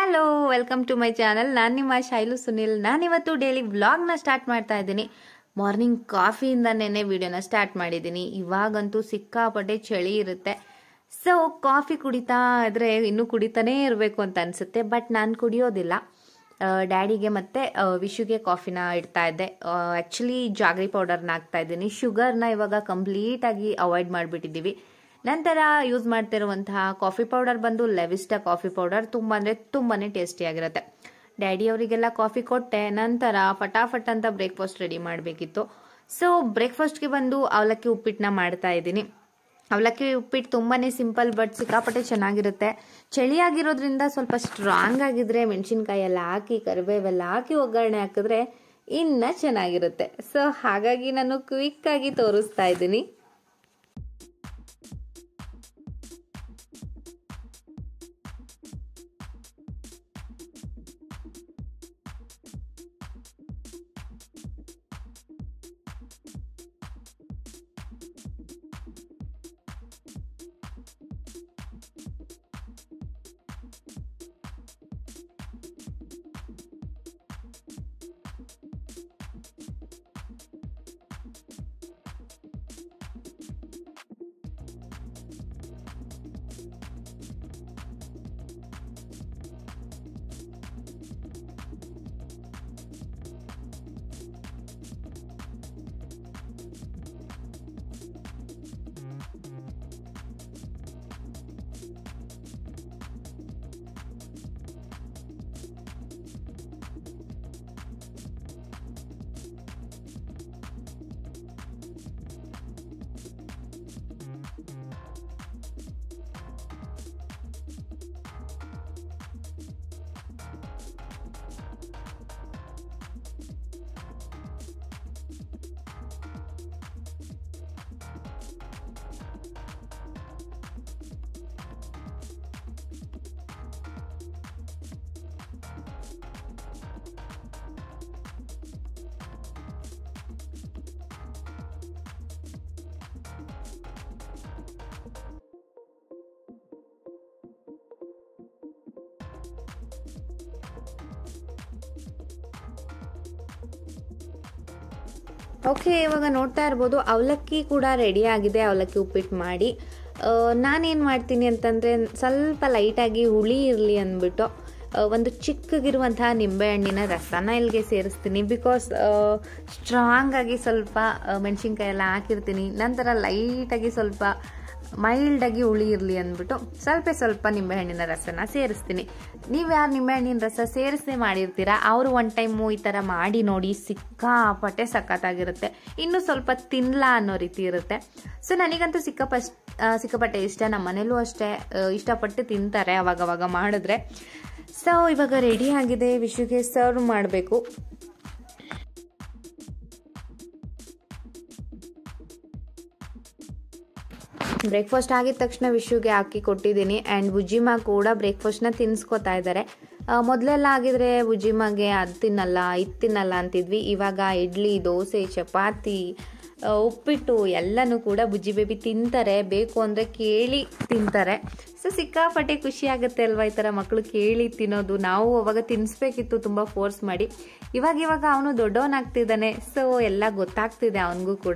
hello welcome to my channel ನಾನು ನಿಮ್ಮ ಶೈಲು ಸುನಿಲ್ ನಾನಿವತ್ತು ಡೈಲಿ ವ್ಲಾಗ್ನ ಸ್ಟಾರ್ಟ್ ಮಾಡ್ತಾ ಇದ್ದೀನಿ ಮಾರ್ನಿಂಗ್ ಕಾಫಿಯಿಂದನೇ ವಿಡಿಯೋನ ಸ್ಟಾರ್ಟ್ ಮಾಡಿದ್ದೀನಿ ಇವಾಗಂತೂ ಸಿಕ್ಕಾಪಟ್ಟೆ ಚಳಿ ಇರುತ್ತೆ ಸೊ ಕಾಫಿ ಕುಡಿತಾ ಇದ್ರೆ ಇನ್ನೂ ಕುಡಿತಾನೇ ಇರಬೇಕು ಅಂತ ಅನಿಸುತ್ತೆ ಬಟ್ ನಾನು ಕುಡಿಯೋದಿಲ್ಲ ಡ್ಯಾಡಿಗೆ ಮತ್ತು ವಿಶುಗೆ ಕಾಫಿನ ಇಡ್ತಾ ಇದ್ದೆ ಆ್ಯಕ್ಚುಲಿ ಜಾಗ್ರಿ ಪೌಡರ್ನ ಹಾಕ್ತಾ ಇದ್ದೀನಿ ಶುಗರ್ನ ಇವಾಗ ಕಂಪ್ಲೀಟಾಗಿ ಅವಾಯ್ಡ್ ಮಾಡಿಬಿಟ್ಟಿದ್ದೀವಿ ನಂತರ ಯೂಸ್ ಮಾಡ್ತಿರುವಂತಹ ಕಾಫಿ ಪೌಡರ್ ಬಂದು ಲೆವಿಸ್ಟಾ ಕಾಫಿ ಪೌಡರ್ ತುಂಬ ಅಂದರೆ ತುಂಬಾ ಟೇಸ್ಟಿಯಾಗಿರುತ್ತೆ ಡ್ಯಾಡಿ ಅವರಿಗೆಲ್ಲ ಕಾಫಿ ಕೊಟ್ಟೆ ನಂತರ ಫಟಾಫಟ್ ಅಂತ ಬ್ರೇಕ್ಫಾಸ್ಟ್ ರೆಡಿ ಮಾಡಬೇಕಿತ್ತು ಸೊ ಬ್ರೇಕ್ಫಾಸ್ಟ್ಗೆ ಬಂದು ಅವಲಕ್ಕಿ ಉಪ್ಪಿಟ್ಟನ್ನ ಮಾಡ್ತಾ ಇದ್ದೀನಿ ಅವಲಕ್ಕಿ ಉಪ್ಪಿಟ್ಟು ತುಂಬಾ ಸಿಂಪಲ್ ಬಟ್ ಸಿಕ್ಕಾಪಟ್ಟೆ ಚೆನ್ನಾಗಿರುತ್ತೆ ಚಳಿಯಾಗಿರೋದ್ರಿಂದ ಸ್ವಲ್ಪ ಸ್ಟ್ರಾಂಗ್ ಆಗಿದ್ರೆ ಮೆಣಸಿನ್ಕಾಯಿ ಎಲ್ಲ ಹಾಕಿ ಕರಿಬೇವೆಲ್ಲ ಹಾಕಿ ಒಗ್ಗರಣೆ ಹಾಕಿದ್ರೆ ಇನ್ನ ಚೆನ್ನಾಗಿರುತ್ತೆ ಸೊ ಹಾಗಾಗಿ ನಾನು ಕ್ವಿಕ್ ಆಗಿ ತೋರಿಸ್ತಾ ಇದ್ದೀನಿ ಓಕೆ ಇವಾಗ ನೋಡ್ತಾ ಇರ್ಬೋದು ಅವಲಕ್ಕಿ ಕೂಡ ರೆಡಿ ಆಗಿದೆ ಅವಲಕ್ಕಿ ಉಪ್ಪಿಟ್ಟು ಮಾಡಿ ನಾನೇನು ಮಾಡ್ತೀನಿ ಅಂತಂದರೆ ಸ್ವಲ್ಪ ಲೈಟಾಗಿ ಹುಳಿ ಇರಲಿ ಅಂದ್ಬಿಟ್ಟು ಒಂದು ಚಿಕ್ಕಗಿರುವಂತಹ ನಿಂಬೆಹಣ್ಣಿನ ರಸನ ಇಲ್ಲಿಗೆ ಸೇರಿಸ್ತೀನಿ ಬಿಕಾಸ್ ಸ್ಟ್ರಾಂಗ್ ಆಗಿ ಸ್ವಲ್ಪ ಮೆಣಸಿನ್ಕಾಯಿ ಎಲ್ಲ ಹಾಕಿರ್ತೀನಿ ನಂತರ ಲೈಟಾಗಿ ಸ್ವಲ್ಪ ಮೈಲ್ಡಾಗಿ ಹುಳಿ ಇರಲಿ ಅಂದ್ಬಿಟ್ಟು ಸ್ವಲ್ಪ ಸ್ವಲ್ಪ ನಿಂಬೆಹಣ್ಣಿನ ರಸನ ಸೇರಿಸ್ತೀನಿ ನೀವು ಯಾರು ನಿಂಬೆಹಣ್ಣಿನ ರಸ ಸೇರಿಸದೆ ಮಾಡಿರ್ತೀರಾ ಅವರು ಒನ್ ಟೈಮು ಈ ಥರ ಮಾಡಿ ನೋಡಿ ಸಿಕ್ಕಾಪಟ್ಟೆ ಸಖತ್ತಾಗಿರುತ್ತೆ ಇನ್ನೂ ಸ್ವಲ್ಪ ತಿನ್ಲಾ ಅನ್ನೋ ರೀತಿ ಇರುತ್ತೆ ಸೊ ನನಗಂತೂ ಸಿಕ್ಕಾಪ ಸಿಕ್ಕಾಪಟ್ಟೆ ಇಷ್ಟ ನಮ್ಮ ಮನೇಲೂ ಅಷ್ಟೇ ಇಷ್ಟಪಟ್ಟು ತಿಂತಾರೆ ಅವಾಗವಾಗ ಮಾಡಿದ್ರೆ ಸೊ ಇವಾಗ ರೆಡಿ ಆಗಿದೆ ವಿಶುಗೆ ಸರ್ವ್ ಮಾಡಬೇಕು ಬ್ರೇಕ್ಫಾಸ್ಟ್ ಆಗಿದ ತಕ್ಷಣ ವಿಶುಗೆ ಹಾಕಿ ಕೊಟ್ಟಿದ್ದೀನಿ ಆ್ಯಂಡ್ ಬುಜ್ಜಿಮಾ ಕೂಡ ಬ್ರೇಕ್ಫಾಸ್ಟ್ನ ತಿನ್ಸ್ಕೊತಾ ಇದ್ದಾರೆ ಮೊದಲೆಲ್ಲ ಆಗಿದ್ರೆ ಬುಜ್ಜಿಮಾಗೆ ಅದು ತಿನ್ನಲ್ಲ ಇದು ತಿನ್ನಲ್ಲ ಅಂತಿದ್ವಿ ಇವಾಗ ಇಡ್ಲಿ ದೋಸೆ ಚಪಾತಿ ಉಪ್ಪಿಟ್ಟು ಎಲ್ಲನೂ ಕೂಡ ಬುಜ್ಜಿ ಬೇಬಿ ತಿಂತಾರೆ ಬೇಕು ಅಂದರೆ ಕೇಳಿ ತಿಂತಾರೆ ಸೊ ಸಿಕ್ಕಾಪಟ್ಟೆ ಖುಷಿ ಆಗುತ್ತೆ ಅಲ್ವಾ ಈ ಥರ ಮಕ್ಕಳು ಕೇಳಿ ತಿನ್ನೋದು ನಾವು ಅವಾಗ ತಿನ್ನಿಸ್ಬೇಕಿತ್ತು ತುಂಬ ಫೋರ್ಸ್ ಮಾಡಿ ಇವಾಗ ಇವಾಗ ಅವನು ದೊಡ್ಡವನಾಗ್ತಿದ್ದಾನೆ ಸೊ ಎಲ್ಲ ಗೊತ್ತಾಗ್ತಿದೆ ಅವನಿಗೂ ಕೂಡ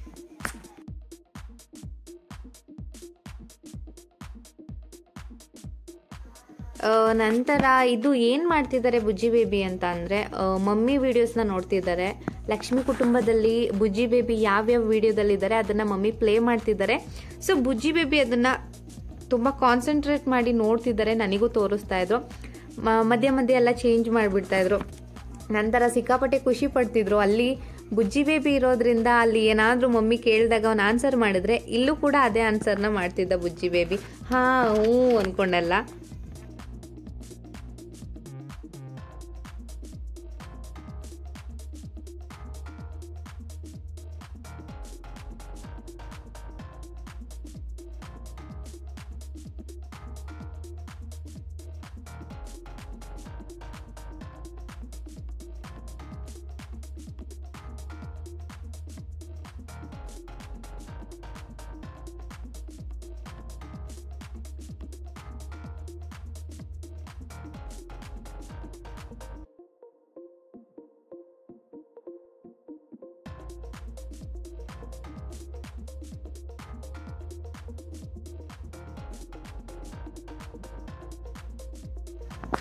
ನಂತರ ಇದು ಏನು ಮಾಡ್ತಿದ್ದಾರೆ ಬುಜ್ಜಿ ಬೇಬಿ ಅಂತ ಅಂದರೆ ಮಮ್ಮಿ ವೀಡಿಯೋಸ್ನ ನೋಡ್ತಿದ್ದಾರೆ ಲಕ್ಷ್ಮಿ ಕುಟುಂಬದಲ್ಲಿ ಬುಜ್ಜಿ ಬೇಬಿ ಯಾವ್ಯಾವ ವೀಡಿಯೋದಲ್ಲಿದ್ದಾರೆ ಅದನ್ನು ಮಮ್ಮಿ ಪ್ಲೇ ಮಾಡ್ತಿದ್ದಾರೆ ಸೊ ಬುಜ್ಜಿ ಬೇಬಿ ಅದನ್ನು ತುಂಬ ಕಾನ್ಸಂಟ್ರೇಟ್ ಮಾಡಿ ನೋಡ್ತಿದ್ದಾರೆ ನನಗೂ ತೋರಿಸ್ತಾ ಇದ್ರು ಮಧ್ಯ ಮಧ್ಯೆ ಎಲ್ಲ ಚೇಂಜ್ ಮಾಡಿಬಿಡ್ತಾ ಇದ್ರು ನಂತರ ಸಿಕ್ಕಾಪಟ್ಟೆ ಖುಷಿ ಪಡ್ತಿದ್ರು ಅಲ್ಲಿ ಬುಜ್ಜಿ ಬೇಬಿ ಇರೋದ್ರಿಂದ ಅಲ್ಲಿ ಏನಾದರೂ ಮಮ್ಮಿ ಕೇಳಿದಾಗ ಅವ್ನು ಆನ್ಸರ್ ಮಾಡಿದ್ರೆ ಇಲ್ಲೂ ಕೂಡ ಅದೇ ಆನ್ಸರ್ನ ಮಾಡ್ತಿದ್ದ ಬುಜ್ಜಿ ಬೇಬಿ ಹಾಂ ಹ್ಞೂ ಅಂದ್ಕೊಂಡಲ್ಲ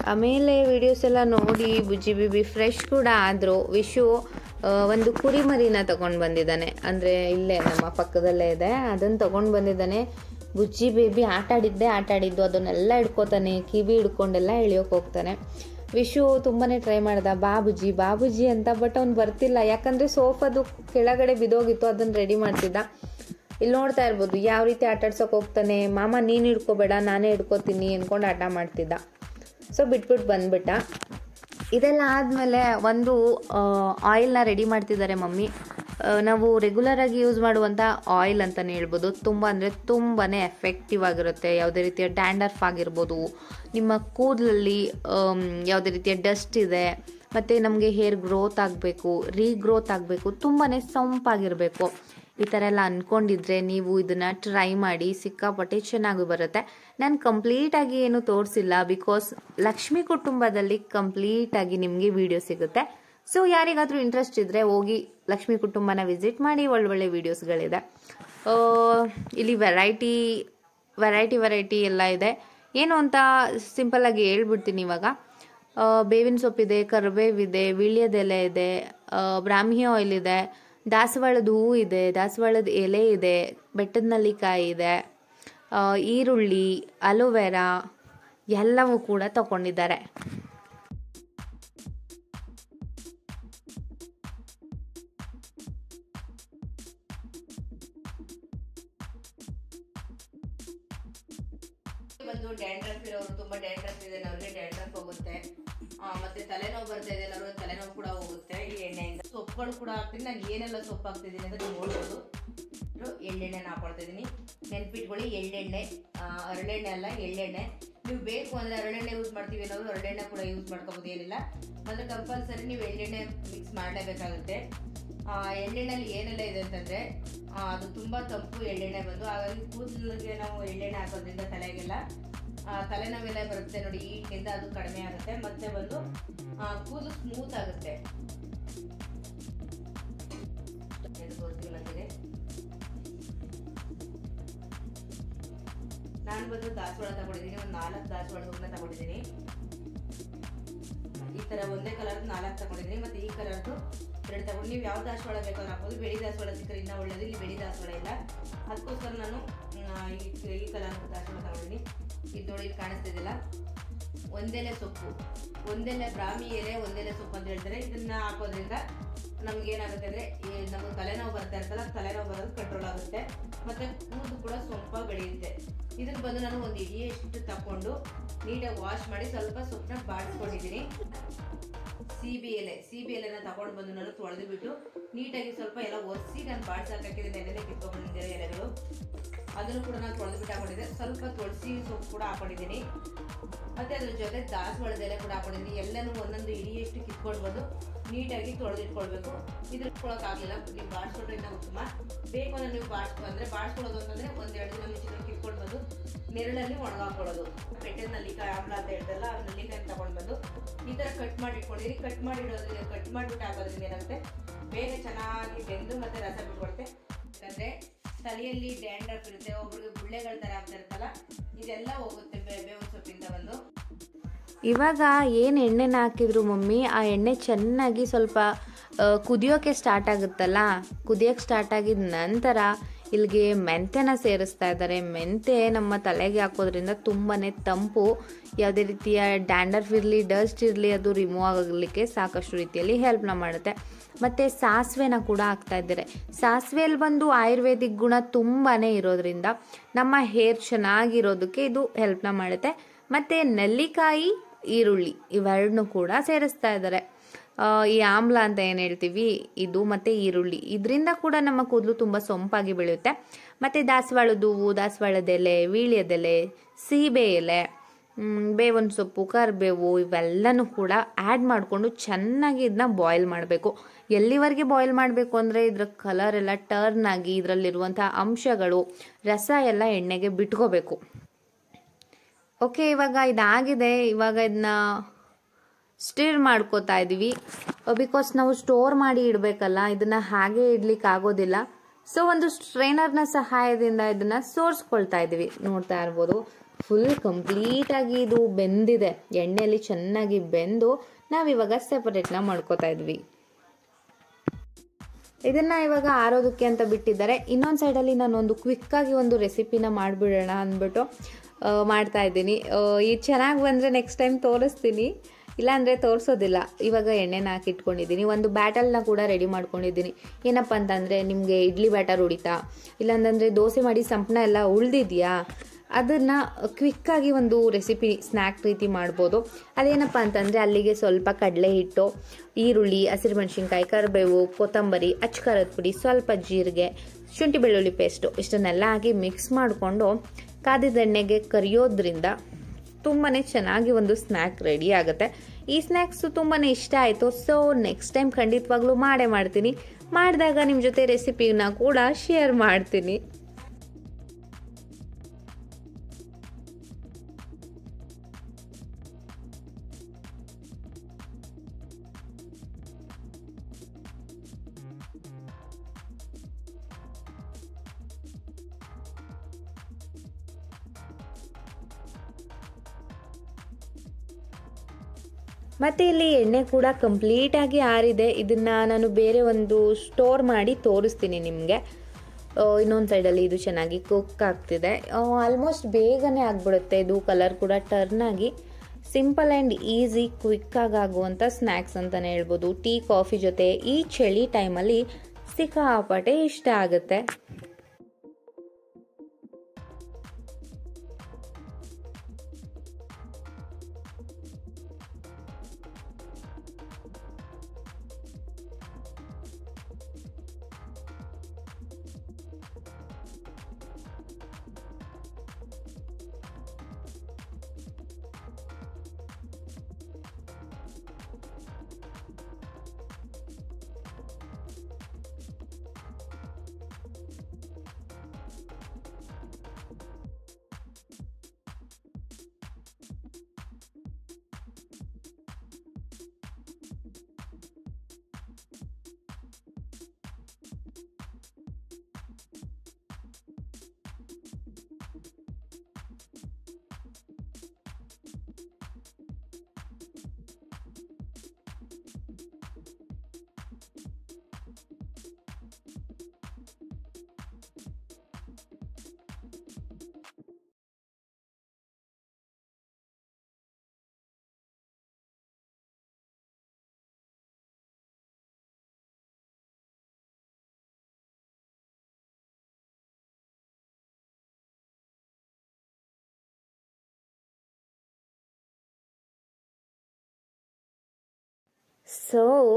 ಆಮೇಲೆ ವಿಡಿಯೋಸ್ ಎಲ್ಲ ನೋಡಿ ಬುಜ್ಜಿ ಬಿಬಿ ಫ್ರೆಶ್ ಕೂಡ ಆದರು ವಿಶು ಆ, ಒಂದು ಕುರಿಮರಿನ ತಗೊಂಡು ಬಂದಿದ್ದಾನೆ ಅಂದರೆ ಇಲ್ಲೇ ನಮ್ಮ ಪಕ್ಕದಲ್ಲೇ ಇದೆ ಅದನ್ನು ತಗೊಂಡು ಬಂದಿದ್ದಾನೆ ಬುಜ್ಜಿ ಬೇಬಿ ಆಟ ಆಡಿದ್ದೆ ಆಟ ಆಡಿದ್ದು ಅದನ್ನೆಲ್ಲ ಹಿಡ್ಕೋತಾನೆ ಕಿವಿ ಹಿಡ್ಕೊಂಡೆಲ್ಲ ಎಳಿಯೋಕೆ ಹೋಗ್ತಾನೆ ವಿಶು ತುಂಬಾ ಟ್ರೈ ಮಾಡ್ದ ಬಾಬುಜಿ ಬಾಬುಜಿ ಅಂತ ಬಟ್ ಅವ್ನು ಬರ್ತಿಲ್ಲ ಯಾಕಂದರೆ ಸೋಫಾದು ಕೆಳಗಡೆ ಬಿದೋಗಿತ್ತು ಅದನ್ನು ರೆಡಿ ಮಾಡ್ತಿದ್ದ ಇಲ್ಲಿ ನೋಡ್ತಾ ಇರ್ಬೋದು ಯಾವ ರೀತಿ ಆಟ ಆಡ್ಸೋಕೆ ಹೋಗ್ತಾನೆ ಮಾಮ ನೀನು ಹಿಡ್ಕೋಬೇಡ ನಾನೇ ಹಿಡ್ಕೋತೀನಿ ಅಂದ್ಕೊಂಡು ಆಟ ಮಾಡ್ತಿದ್ದ ಸೊ ಬಿಟ್ಬಿಟ್ಟು ಬಂದ್ಬಿಟ್ಟ ಇದೆಲ್ಲ ಆದಮೇಲೆ ಒಂದು ಆಯಿಲ್ನ ರೆಡಿ ಮಾಡ್ತಿದ್ದಾರೆ ಮಮ್ಮಿ ಆ, ನಾವು ರೆಗ್ಯುಲರಾಗಿ ಯೂಸ್ ಮಾಡುವಂಥ ಆಯಿಲ್ ಅಂತಲೇ ಹೇಳ್ಬೋದು ತುಂಬ ಅಂದರೆ ತುಂಬಾ ಎಫೆಕ್ಟಿವ್ ಆಗಿರುತ್ತೆ ಯಾವುದೇ ರೀತಿಯ ಡ್ಯಾಂಡರ್ಫ್ ಆಗಿರ್ಬೋದು ನಿಮ್ಮ ಕೂದಲಲ್ಲಿ ಯಾವುದೇ ರೀತಿಯ ಡಸ್ಟ್ ಇದೆ ಮತ್ತು ನಮಗೆ ಹೇರ್ ಗ್ರೋತ್ ಆಗಬೇಕು ರೀಗ್ರೋತ್ ಆಗಬೇಕು ತುಂಬಾ ಸೊಂಪಾಗಿರಬೇಕು ಈ ಥರ ಎಲ್ಲ ಅಂದ್ಕೊಂಡಿದ್ರೆ ನೀವು ಇದನ್ನು ಟ್ರೈ ಮಾಡಿ ಸಿಕ್ಕಾಪಟ್ಟೆ ಚೆನ್ನಾಗಿ ಬರುತ್ತೆ ನಾನು ಕಂಪ್ಲೀಟಾಗಿ ಏನು ತೋರಿಸಿಲ್ಲ ಬಿಕಾಸ್ ಲಕ್ಷ್ಮಿ ಕುಟುಂಬದಲ್ಲಿ ಕಂಪ್ಲೀಟಾಗಿ ನಿಮಗೆ ವಿಡಿಯೋ ಸಿಗುತ್ತೆ ಸೊ ಯಾರಿಗಾದರೂ ಇಂಟ್ರೆಸ್ಟ್ ಇದ್ದರೆ ಹೋಗಿ ಲಕ್ಷ್ಮಿ ಕುಟುಂಬನ ವಿಸಿಟ್ ಮಾಡಿ ಒಳ್ಳೊಳ್ಳೆ ವೀಡಿಯೋಸ್ಗಳಿದೆ ಆ, ಇಲ್ಲಿ ವೆರೈಟಿ ವೆರೈಟಿ ವೆರೈಟಿ ಎಲ್ಲ ಇದೆ ಏನು ಅಂತ ಸಿಂಪಲ್ಲಾಗಿ ಹೇಳ್ಬಿಡ್ತೀನಿ ಇವಾಗ ಆ, ಬೇವಿನ ಸೊಪ್ಪಿದೆ ಕರಿಬೇವಿದೆ ವೀಳ್ಯದೆಲೆ ಇದೆ ಆ, ಬ್ರಾಹ್ಮಿ ಆಯಿಲ್ ಇದೆ ದಾಸವಾಳದ ಹೂ ಇದೆ ದಾಸವಾಳದ ಎಲೆ ಇದೆ ಬೆಟ್ಟದ ನಲ್ಲಿಕಾಯಿ ಇದೆ ಆ, ಈರುಳ್ಳಿ ಅಲೋವೆರಾ ಎಲ್ಲವೂ ಕೂಡ ತಗೊಂಡಿದ್ದಾರೆ ಬಂದು ಡ್ಯಾಂಡ್ರಫ್ ಇರೋರು ತುಂಬಾ ಡ್ಯಾಂಡ್ರಫ್ ಇದೆ ಅವ್ರಿಗೆ ಡ್ಯಾಂಡ್ರಫ್ ಹೋಗುತ್ತೆ ಆ, ಮತ್ತೆ ತಲೆನೋವು ಬರ್ತಾ ಇದೆ ಅವ್ರಿಗೆ ತಲೆನೋವು ಕೂಡ ಹೋಗುತ್ತೆ ಈ ಎಣ್ಣೆಯಿಂದ ಸೊಪ್ಪುಗಳು ಕೂಡ ಹಾಕ್ತೀನಿ ನಾನು ಏನೆಲ್ಲ ಸೊಪ್ಪು ಹಾಕ್ತಿದ್ದೀನಿ ಅಂತ ನೀವು ನೋಡ್ಬೋದು ಇದು ಎಳ್ಳೆಣ್ಣೆನ ಹಾಕೊಳ್ತಾ ಇದ್ದೀನಿ ನೆನ್ಪಿಟ್ಕೊಳ್ಳಿ ಎಳ್ಳೆಣ್ಣೆ ಆ, ಹರಳೆಣ್ಣೆ ಅಲ್ಲ ಎಳ್ಳೆಣ್ಣೆ ನೀವು ಬೇಕು ಅಂದರೆ ಹರಳೆಣ್ಣೆ ಯೂಸ್ ಮಾಡ್ತೀವಿ ನಾವು ಹರಳೆಣ್ಣೆ ಕೂಡ ಯೂಸ್ ಮಾಡ್ಕೋಬೋದು ಏನಿಲ್ಲ ಅಂದರೆ ಕಂಪಲ್ಸರಿ ನೀವು ಎಳ್ಳೆಣ್ಣೆ ಮಿಕ್ಸ್ ಮಾಡಲೇಬೇಕಾಗುತ್ತೆ ಆ, ಎಳ್ಳೆಣ್ಣೆಲಿ ಏನೆಲ್ಲ ಇದೆ ಅಂತಂದರೆ ಅದು ತುಂಬ ತಂಪು ಎಳ್ಳೆಣ್ಣೆ ಬಂದು ಹಾಗಾಗಿ ಕೂದಲಿಗೆ ನಾವು ಎಳ್ಳೆಣ್ಣೆ ಹಾಕೋದ್ರಿಂದ ತಲೆಗೆಲ್ಲ ಆ, ತಲೆನೋವೆಲ್ಲ ಬರುತ್ತೆ ನೋಡಿ ಈಟಿನಿಂದ ಅದು ಕಡಿಮೆ ಆಗುತ್ತೆ ಮತ್ತೆ ಬಂದು ಆ, ಕೂದಲು ಸ್ಮೂತ್ ಆಗುತ್ತೆ ಇದು ತೋರಿಸ್ತೀನಿ ನನಗೆ ನಾನು ಬಂದು ದಾಸವಾಳ ತಗೊಂಡಿದ್ದೀನಿ ಒಂದು ನಾಲ್ಕು ದಾಸವಾಳ ಹೂವನ್ನ ತಗೊಂಡಿದ್ದೀನಿ ಈ ತರ ಒಂದೇ ಕಲರ್ ನಾಲ್ಕು ತಗೊಂಡಿದ್ದೀನಿ ಮತ್ತೆ ಈ ಕಲರ್ದು ಎರಡು ತಗೊಂಡು ನೀವು ಯಾವ ದಾಸವಾಳ ಬೇಕಾದ್ರೂ ಹಾಕೋದು ಬೆಳಿ ದಾಸವಾಳ ಸಿಕ್ಕರೆ ಇನ್ನೂ ಒಳ್ಳೇದು ಇಲ್ಲಿ ಬೆಳಿ ದಾಸವಾಳ ಇಲ್ಲ ಅದಕ್ಕೋಸ್ಕರ ನಾನು ಆ, ಈ ಈ ಕಲರ್ ದಾಸವಾಳ ತಗೊಂಡಿದ್ದೀನಿ ಇದು ನೋಡಿ ಇಲ್ಲಿ ಕಾಣಿಸ್ತಿದಿಲ್ಲ ಒಂದೆಲೆ ಸೊಪ್ಪು ಒಂದೆಲೆ ಬ್ರಾಹ್ಮಿ ಎಲೆ ಒಂದೆಲೆ ಸೊಪ್ಪು ಅಂತ ಹೇಳ್ತಾರೆ ಇದನ್ನ ಹಾಕೋದ್ರಿಂದ ನಮ್ಗೆ ಏನಾಗುತ್ತೆ ಅಂದ್ರೆ ಈ ನಮ್ಗೆ ತಲೆನೋವು ಬರ್ತಾ ಇರ್ತಲ್ಲ ತಲೆನೋವು ಬರೋದು ಕಂಟ್ರೋಲ್ ಆಗುತ್ತೆ ಮತ್ತೆ ಕೂದಲು ಕೂಡ ಸ್ವಲ್ಪ ಬೆಳೆಯುತ್ತೆ ಇದನ್ನ ಬಂದು ನಾನು ಒಂದು ಇಡಿಯಷ್ಟು ತಕೊಂಡು ನೀಟಾಗಿ ವಾಶ್ ಮಾಡಿ ಸ್ವಲ್ಪ ಸೊಪ್ಪನ್ನ ಬಾಡಿಸ್ಕೊಂಡಿದ್ದೀನಿ ಸೀಬೆ ಎಲೆ ಸೀಬೆ ಎಲೆನ ತಗೊಂಡು ಬಂದು ನಾನು ತೊಳೆದು ಬಿಟ್ಟು ನೀಟಾಗಿ ಸ್ವಲ್ಪ ಎಲ್ಲ ಒರೆಸಿ ನಾನು ಬಾಡ್ಸಕ್ಕೆ ಹಾಕಿದ್ದೀನಿ ನೆನೆನೆ ಕಿತ್ಕೊಂಡ್ಬಂದಿದ್ದಾರೆ ಎಲೆಗಳು ಅದನ್ನು ಕೂಡ ನಾನು ತೊಳೆದು ಬಿಟ್ಟು ಹಾಕೊಂಡಿದ್ದೆ ಸ್ವಲ್ಪ ತುಳಸಿ ಸೊಪ್ಪು ಕೂಡ ಹಾಕೊಂಡಿದ್ದೀನಿ ಮತ್ತೆ ಅದ್ರ ಜೊತೆ ದಾಸವಾಳದ ಎಲೆ ಕೂಡ ಹಾಕೊಂಡಿದ್ದೀನಿ ಎಲ್ಲನೂ ಒಂದೊಂದು ಇಡಿಯಷ್ಟು ಕಿತ್ಕೊಂಡು ಬಂದು ನೀಟಾಗಿ ತೊಳೆದಿಟ್ಕೊಳ್ಬೇಕು ಇದ್ಕೊಳಕ್ಕಾಗಲಿಲ್ಲ ನೀವು ಬಾಡಿಸ್ಕೊಂಡ್ರೆ ಇನ್ನೂ ಉತ್ತಮ ಬೇಕು ಅಂದ್ರೆ ನೀವು ಬಾಡಿಸ್ಕೊ ಅಂದರೆ ಬಾಡಿಸ್ಕೊಳ್ಳೋದು ಅಂತಂದರೆ ಒಂದೆರಡು ದಿನ ಮುಂಚೆ ಕಿತ್ಕೊಂಡು ಬಂದು ನೆರಳಲ್ಲಿ ಒಣಗಾಕೊಳ್ಳೋದು ಬೆಟ್ಟದ ನಲ್ಲಿಕಾಯಿ ಆಮ್ಲ ಅಂತ ಹೇಳ್ತಾರಲ್ಲ ಆ ನಲ್ಲಿಕಾಯಿ ತಗೊಂಡು ಬಂದು ಈ ಥರ ಕಟ್ ಮಾಡಿ ಇಟ್ಕೊಂಡಿರಿ ಕಟ್ ಮಾಡಿಡೋದ್ರಿಂದ ಕಟ್ ಮಾಡಿಬಿಟ್ಟು ಹಾಕೋದ್ರಿಂದ ಏನಾಗುತ್ತೆ ಬೇಗ ಚೆನ್ನಾಗಿ ಬೆಂದು ಮತ್ತೆ ರಸ ಬಿಟ್ಕೊಡುತ್ತೆ ಯಾಕಂದರೆ ತಲೆಯಲ್ಲಿ ಡ್ಯಾಂಡ್ರಫ್ ಇರುತ್ತೆ ಒಬ್ರಿಗೆ ಗುಳ್ಳೆಗಳ ಥರ ಆಗ್ತಾ ಇರುತ್ತಲ್ಲ ಇದೆಲ್ಲ ಹೋಗುತ್ತೆ ಬೇ- ಬೇವಿನ ಸೊಪ್ಪಿಂದ ಬಂದು ಇವಾಗ ಏನು ಎಣ್ಣೆನ ಹಾಕಿದ್ರು ಮಮ್ಮಿ ಆ ಎಣ್ಣೆ ಚೆನ್ನಾಗಿ ಸ್ವಲ್ಪ ಆ, ಕುದಿಯೋಕೆ ಸ್ಟಾರ್ಟ್ ಆಗುತ್ತಲ್ಲ ಕುದಿಯೋಕೆ ಸ್ಟಾರ್ಟ್ ಆಗಿದ ನಂತರ ಇಲ್ಲಿಗೆ ಮೆಂತೆನ ಸೇರಿಸ್ತಾ ಇದ್ದಾರೆ ಮೆಂತೆ ನಮ್ಮ ತಲೆಗೆ ಹಾಕೋದ್ರಿಂದ ತುಂಬಾ ತಂಪು ಯಾವುದೇ ರೀತಿಯ ಡ್ಯಾಂಡರ್ಫ್ ಇರಲಿ ಡಸ್ಟ್ ಇರಲಿ ಅದು ರಿಮೂವ್ ಆಗಲಿಕ್ಕೆ ಸಾಕಷ್ಟು ರೀತಿಯಲ್ಲಿ ಹೆಲ್ಪ್ನ ಮಾಡುತ್ತೆ ಮತ್ತು ಸಾಸಿವೆನ ಕೂಡ ಹಾಕ್ತಾ ಇದ್ದಾರೆ ಸಾಸಿವೆಯಲ್ಲಿ ಬಂದು ಆಯುರ್ವೇದಿಕ್ ಗುಣ ತುಂಬಾ ಇರೋದ್ರಿಂದ ನಮ್ಮ ಹೇರ್ ಚೆನ್ನಾಗಿರೋದಕ್ಕೆ ಇದು ಹೆಲ್ಪ್ನ ಮಾಡುತ್ತೆ ಮತ್ತು ನೆಲ್ಲಿಕಾಯಿ ಈರುಳ್ಳಿ ಇವೆರಡನ್ನೂ ಕೂಡ ಸೇರಿಸ್ತಾ ಇದ್ದಾರೆ ಆ, ಈ ಆಮ್ಲ ಅಂತ ಏನು ಹೇಳ್ತೀವಿ ಇದು ಮತ್ತು ಈರುಳ್ಳಿ ಇದರಿಂದ ಕೂಡ ನಮ್ಮ ಕೂದಲು ತುಂಬ ಸೊಂಪಾಗಿ ಬೆಳೆಯುತ್ತೆ ಮತ್ತು ದಾಸವಾಳದ ಹೂವು ದಾಸವಾಳದ ಎಲೆ ವೀಳ್ಯದೆಲೆ ಸೀಬೆ ಎಲೆ ಮ್, ಬೇವಿನ ಸೊಪ್ಪು ಕರಿಬೇವು ಇವೆಲ್ಲನೂ ಕೂಡ ಆ್ಯಡ್ ಮಾಡಿಕೊಂಡು ಚೆನ್ನಾಗಿ ಇದನ್ನ ಬಾಯ್ಲ್ ಮಾಡಬೇಕು ಎಲ್ಲಿವರೆಗೆ ಬಾಯ್ಲ್ ಮಾಡಬೇಕು ಅಂದರೆ ಇದರ ಕಲರ್ ಎಲ್ಲ ಟರ್ನ್ ಆಗಿ ಇದರಲ್ಲಿರುವಂಥ ಅಂಶಗಳು ರಸ ಎಲ್ಲ ಎಣ್ಣೆಗೆ ಬಿಟ್ಕೋಬೇಕು ಓಕೆ ಇವಾಗ ಇದಾಗಿದೆ ಇವಾಗ ಇದನ್ನ ಸ್ಟಿರ್ ಮಾಡ್ಕೋತಾ ಇದ್ದೀವಿ ಬಿಕಾಸ್ ನಾವು ಸ್ಟೋರ್ ಮಾಡಿ ಇಡಬೇಕಲ್ಲ ಇದನ್ನ ಹಾಗೆ ಇಡ್ಲಿಕ್ಕೆ ಆಗೋದಿಲ್ಲ ಸೊ ಒಂದು ಸ್ಟ್ರೈನರ್ನ ಸಹಾಯದಿಂದ ಇದನ್ನ ಸೋರ್ಸ್ಕೊಳ್ತಾ ಇದ್ದೀವಿ ನೋಡ್ತಾ ಇರ್ಬೋದು ಫುಲ್ ಕಂಪ್ಲೀಟಾಗಿ ಇದು ಬೆಂದಿದೆ ಎಣ್ಣೆಯಲ್ಲಿ ಚೆನ್ನಾಗಿ ಬೆಂದು ನಾವಿವಾಗ ಸೆಪರೇಟ್ನ ಮಾಡ್ಕೋತಾ ಇದ್ವಿ ಇದನ್ನ ಇವಾಗ ಆರೋದಕ್ಕೆ ಅಂತ ಬಿಟ್ಟಿದ್ದಾರೆ ಇನ್ನೊಂದು ಸೈಡಲ್ಲಿ ನಾನು ಒಂದು ಕ್ವಿಕ್ಕಾಗಿ ಒಂದು ರೆಸಿಪಿನ ಮಾಡಿಬಿಡೋಣ ಅಂದ್ಬಿಟ್ಟು ಆ, ಮಾಡ್ತಾ ಇದ್ದೀನಿ ಆ, ಇದು ಚೆನ್ನಾಗಿ ಬಂದರೆ ನೆಕ್ಸ್ಟ್ ಟೈಮ್ ತೋರಿಸ್ತೀನಿ ಇಲ್ಲಾಂದರೆ ತೋರಿಸೋದಿಲ್ಲ ಇವಾಗ ಎಣ್ಣೆನ ಹಾಕಿ ಇಟ್ಕೊಂಡಿದ್ದೀನಿ ಒಂದು ಬ್ಯಾಟಲ್ನ ಕೂಡ ರೆಡಿ ಮಾಡ್ಕೊಂಡಿದ್ದೀನಿ ಏನಪ್ಪ ಅಂತಂದರೆ ನಿಮಗೆ ಇಡ್ಲಿ ಬ್ಯಾಟರ್ ಉಳಿತಾ ಇಲ್ಲಾಂತಂದರೆ ದೋಸೆ ಮಾಡಿ ಸಂಪಣ ಎಲ್ಲ ಉಳ್ದಿದ್ಯಾ ಅದನ್ನು ಕ್ವಿಕ್ಕಾಗಿ ಒಂದು ರೆಸಿಪಿ ಸ್ನ್ಯಾಕ್ ರೀತಿ ಮಾಡ್ಬೋದು ಅದೇನಪ್ಪ ಅಂತಂದರೆ ಅಲ್ಲಿಗೆ ಸ್ವಲ್ಪ ಕಡಲೆ ಹಿಟ್ಟು ಈರುಳ್ಳಿ ಹಸಿರು ಮೆಣಸಿನ್ಕಾಯಿ ಕರಿಬೇವು ಕೊತ್ತಂಬರಿ ಅಚ್ಕಾರದ ಪುಡಿ ಸ್ವಲ್ಪ ಜೀರಿಗೆ ಶುಂಠಿ ಬೆಳ್ಳುಳ್ಳಿ ಪೇಸ್ಟು ಇಷ್ಟನ್ನೆಲ್ಲ ಹಾಕಿ ಮಿಕ್ಸ್ ಮಾಡಿಕೊಂಡು ಕಾದಿದ ಎಣ್ಣೆಗೆ ಕರಿಯೋದ್ರಿಂದ ತುಂಬಾ ಚೆನ್ನಾಗಿ ಒಂದು ಸ್ನ್ಯಾಕ್ ರೆಡಿ ಆಗುತ್ತೆ ಈ ಸ್ನ್ಯಾಕ್ಸು ತುಂಬಾ ಇಷ್ಟ ಆಯಿತು ಸೊ ನೆಕ್ಸ್ಟ್ ಟೈಮ್ ಖಂಡಿತವಾಗ್ಲೂ ಮಾಡೇ ಮಾಡ್ತೀನಿ ಮಾಡಿದಾಗ ನಿಮ್ಮ ಜೊತೆ ರೆಸಿಪಿನ ಕೂಡ ಶೇರ್ ಮಾಡ್ತೀನಿ ಮತ್ತು ಇಲ್ಲಿ ಎಣ್ಣೆ ಕೂಡ ಕಂಪ್ಲೀಟಾಗಿ ಆರಿದೆ ಇದನ್ನು ನಾನು ಬೇರೆ ಒಂದು ಸ್ಟೋರ್ ಮಾಡಿ ತೋರಿಸ್ತೀನಿ ನಿಮಗೆ ಇನ್ನೊಂದು ಸೈಡಲ್ಲಿ ಇದು ಚೆನ್ನಾಗಿ ಕುಕ್ ಆಗ್ತಿದೆ ಆಲ್ಮೋಸ್ಟ್ ಬೇಗನೆ ಆಗಿಬಿಡುತ್ತೆ ಇದು ಕಲರ್ ಕೂಡ ಟರ್ನ್ ಆಗಿ ಸಿಂಪಲ್ ಆ್ಯಂಡ್ ಈಸಿ ಕ್ವಿಕ್ಕಾಗಿ ಆಗುವಂಥ ಸ್ನ್ಯಾಕ್ಸ್ ಅಂತಲೇ ಹೇಳ್ಬೋದು ಟೀ ಕಾಫಿ ಜೊತೆ ಈ ಚಳಿ ಟೈಮಲ್ಲಿ ಸಿಕ್ಕಾಪಟ್ಟೆ ಇಷ್ಟ ಆಗುತ್ತೆ ಸೊ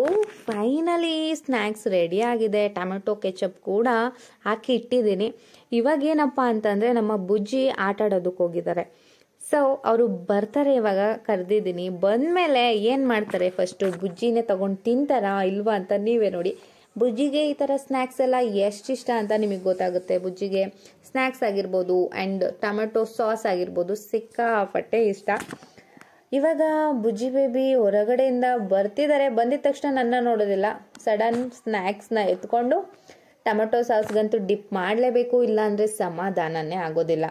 ಫೈನಲಿ ಸ್ನ್ಯಾಕ್ಸ್ ರೆಡಿ ಆಗಿದೆ ಟೊಮೆಟೊ ಕೆಚಪ್ ಕೂಡ ಹಾಕಿ ಇಟ್ಟಿದ್ದೀನಿ ಇವಾಗ ಏನಪ್ಪ ಅಂತಂದರೆ ನಮ್ಮ ಬುಜ್ಜಿ ಆಟ ಆಡೋದಕ್ಕೆ ಹೋಗಿದ್ದಾರೆ ಸೊ ಅವರು ಬರ್ತಾರೆ ಇವಾಗ ಕರೆದಿದ್ದೀನಿ ಬಂದಮೇಲೆ ಏನು ಮಾಡ್ತಾರೆ ಫಸ್ಟು ಬುಜ್ಜಿನೇ ತೊಗೊಂಡು ತಿಂತಾರಾ ಇಲ್ವಾ ಅಂತ ನೀವೇ ನೋಡಿ ಬುಜ್ಜಿಗೆ ಈ ಥರ ಸ್ನ್ಯಾಕ್ಸ್ ಎಲ್ಲ ಎಷ್ಟು ಇಷ್ಟ ಅಂತ ನಿಮಗೆ ಗೊತ್ತಾಗುತ್ತೆ ಬುಜ್ಜಿಗೆ ಸ್ನ್ಯಾಕ್ಸ್ ಆಗಿರ್ಬೋದು ಆ್ಯಂಡ್ ಟೊಮೆಟೊ ಸಾಸ್ ಆಗಿರ್ಬೋದು ಸಿಕ್ಕಾಪಟ್ಟೆ ಇಷ್ಟ ಇವಾಗ ಬುಜ್ಜಿ ಬೇಬಿ ಹೊರಗಡೆಯಿಂದ ಬರ್ತಿದ್ದಾರೆ ಬಂದಿದ ತಕ್ಷಣ ನನ್ನ ನೋಡೋದಿಲ್ಲ ಸಡನ್ ಸ್ನ್ಯಾಕ್ಸ್ನ ಎತ್ಕೊಂಡು ಟೊಮೆಟೊ ಸಾಸ್ಗಂತೂ ಡಿಪ್ ಮಾಡಲೇಬೇಕು ಇಲ್ಲಾಂದರೆ ಸಮಾಧಾನನೇ ಆಗೋದಿಲ್ಲ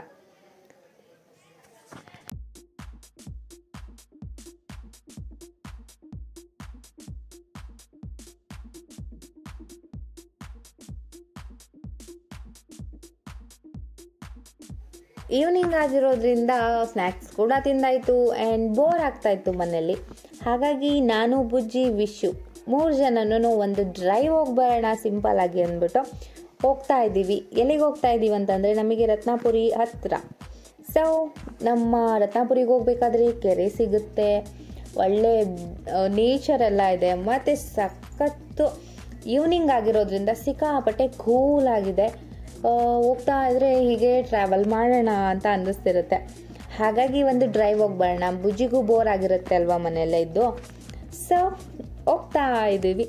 ಈವ್ನಿಂಗ್ ಆಗಿರೋದ್ರಿಂದ ಸ್ನ್ಯಾಕ್ಸ್ ಕೂಡ ತಿಂದಾಯಿತು ಆ್ಯಂಡ್ ಬೋರ್ ಆಗ್ತಾಯಿತ್ತು ಮನೇಲಿ ಹಾಗಾಗಿ ನಾನು ಬುಜ್ಜಿ ವಿಶು ಮೂರು ಜನನೂ ಒಂದು ಡ್ರೈವ್ ಹೋಗಿ ಬರೋಣ ಸಿಂಪಲ್ ಆಗಿ ಅಂದ್ಬಿಟ್ಟು ಹೋಗ್ತಾ ಇದ್ದೀವಿ ಎಲ್ಲಿಗೆ ಹೋಗ್ತಾ ಇದ್ದೀವಿ ಅಂತಂದರೆ ನಮಗೆ ರತ್ನಾಪುರಿ ಹತ್ತಿರ ಸೊ ನಮ್ಮ ರತ್ನಾಪುರಿಗೆ ಹೋಗ್ಬೇಕಾದ್ರೆ ಕೆರೆ ಸಿಗುತ್ತೆ ಒಳ್ಳೆ ನೇಚರ್ ಎಲ್ಲ ಇದೆ ಮತ್ತು ಸಖತ್ತು ಈವ್ನಿಂಗ್ ಆಗಿರೋದ್ರಿಂದ ಸಿಕ್ಕಾಪಟ್ಟೆ ಕೂಲ್ ಆಗಿದೆ ಆ, ಹೋಗ್ತಾ ಇದ್ರೆ ಹೀಗೆ ಟ್ರಾವೆಲ್ ಮಾಡೋಣ ಅಂತ ಅನ್ನಿಸ್ತಿರುತ್ತೆ ಹಾಗಾಗಿ ಒಂದು ಡ್ರೈವ್ ಹೋಗಿ ಬರೋಣ ಬುಜ್ಜಿಗೂ ಬೋರ್ ಆಗಿರುತ್ತೆ ಅಲ್ವಾ ಮನೆಯಲ್ಲೇ ಇದ್ದು ಸೊ ಹೋಗ್ತಾ ಇದ್ದೀವಿ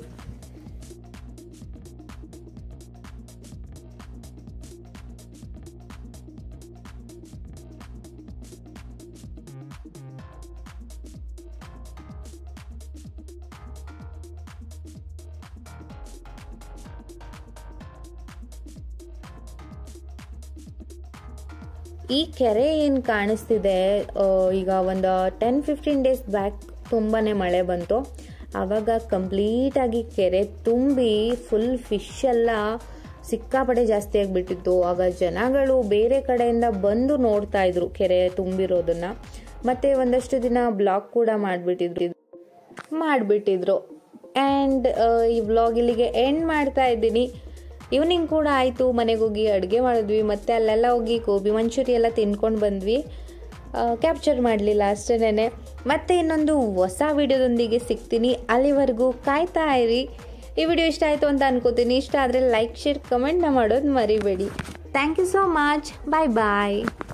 ಈ ಕೆರೆ ಏನು ಕಾಣಿಸ್ತಿದೆ ಆ, ಈಗ ಒಂದು ಟೆನ್ ಫಿಫ್ಟೀನ್ ಡೇಸ್ ಬ್ಯಾಕ್ ತುಂಬಾ ಮಳೆ ಬಂತು ಆವಾಗ ಕಂಪ್ಲೀಟಾಗಿ ಕೆರೆ ತುಂಬಿ ಫುಲ್ ಫಿಶ್ ಎಲ್ಲ ಸಿಕ್ಕಾಪಟ್ಟೆ ಜಾಸ್ತಿ ಆಗಿಬಿಟ್ಟಿತ್ತು ಆಗ ಜನಗಳು ಬೇರೆ ಕಡೆಯಿಂದ ಬಂದು ನೋಡ್ತಾ ಇದ್ರು ಕೆರೆ ತುಂಬಿರೋದನ್ನ ಮತ್ತೆ ಒಂದಷ್ಟು ದಿನ ಬ್ಲಾಗ್ ಕೂಡ ಮಾಡಿಬಿಟ್ಟಿದ್ರು ಮಾಡಿಬಿಟ್ಟಿದ್ರು ಆ್ಯಂಡ್ ಈ ವ್ಲಾಗ್ ಇಲ್ಲಿಗೆ ಎಂಡ್ ಮಾಡ್ತಾ ಇದ್ದೀನಿ ಈವ್ನಿಂಗ್ ಕೂಡ ಆಯಿತು ಮನೆಗೆ ಹೋಗಿ ಅಡುಗೆ ಮಾಡಿದ್ವಿ ಮತ್ತೆ ಅಲ್ಲೆಲ್ಲ ಹೋಗಿ ಗೋಬಿ ಮಂಚೂರಿ ಎಲ್ಲ ತಿನ್ಕೊಂಡು ಬಂದ್ವಿ ಕ್ಯಾಪ್ಚರ್ ಮಾಡಲಿಲ್ಲ ಅಷ್ಟೇನೆ ಮತ್ತೆ ಇನ್ನೊಂದು ಹೊಸ ವಿಡಿಯೋದೊಂದಿಗೆ ಸಿಗ್ತೀನಿ ಅಲ್ಲಿವರೆಗೂ ಕಾಯ್ತಾ ಇರಿ ಈ ವಿಡಿಯೋ ಇಷ್ಟ ಆಯಿತು ಅಂತ ಅನ್ಕೋತೀನಿ ಇಷ್ಟ ಆದರೆ ಲೈಕ್ ಶೇರ್ ಕಮೆಂಟ್ನ ಮಾಡೋದು ಮರಿಬೇಡಿ thank you so much bye bye